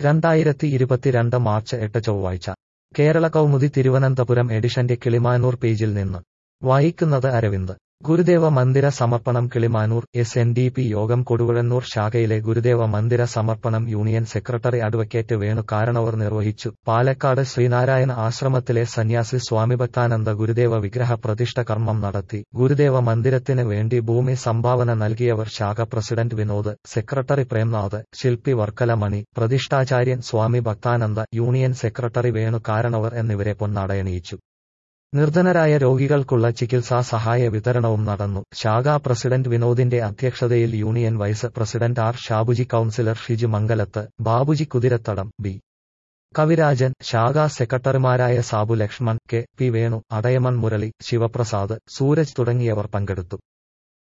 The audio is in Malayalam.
രണ്ടായിരത്തി ഇരുപത്തിരണ്ട് മാർച്ച് എട്ട് ചൊവ്വാഴ്ച കേരള കൗമുദി തിരുവനന്തപുരം എഡിഷന്റെ കിളിമാനൂർ പേജിൽ നിന്ന് വായിക്കുന്നത് അരവിന്ദ് ഗുരുദേവ മന്ദിര സമർപ്പണം Kilimanoor S N D P Yogam Koduvazhannoor ശാഖയിലെ ഗുരുദേവ മന്ദിര സമർപ്പണം യൂണിയൻ സെക്രട്ടറി അഡ്വക്കേറ്റ് വേണു കാരണവർ നിർവഹിച്ചു പാലക്കാട് ശ്രീനാരായണ ആശ്രമത്തിലെ സന്യാസി സ്വാമി ഭക്താനന്ദ ഗുരുദേവ വിഗ്രഹ പ്രതിഷ്ഠ കർമ്മം നടത്തി ഗുരുദേവ മന്ദിരത്തിന് വേണ്ടി ഭൂമി സംഭാവന നൽകിയവർ ശാഖ പ്രസിഡന്റ് വിനോദ് സെക്രട്ടറി പ്രേംനാഥ് ശില്പി വർക്കല മണി പ്രതിഷ്ഠാചാര്യൻ സ്വാമി ഭക്താനന്ദ യൂണിയൻ സെക്രട്ടറി വേണു കാരണവർ എന്നിവരെ പൊന്നാടയണിയിച്ചു നിർധനരായ രോഗികൾക്കുള്ള ചികിത്സാ സഹായ വിതരണവും നടന്നു ശാഖാ പ്രസിഡന്റ് വിനോദിന്റെ അധ്യക്ഷതയിൽ union vice president R Shabuji councillor Shiju Mangalath Babuji Kuthirathadam B Kavirajan ശാഖാ സെക്രട്ടറിമാരായ സാബു ലക്ഷ്മൺ കെ പി വേണു അടയമൺ മുരളി ശിവപ്രസാദ് സൂരജ് തുടങ്ങിയവർ പങ്കെടുത്തു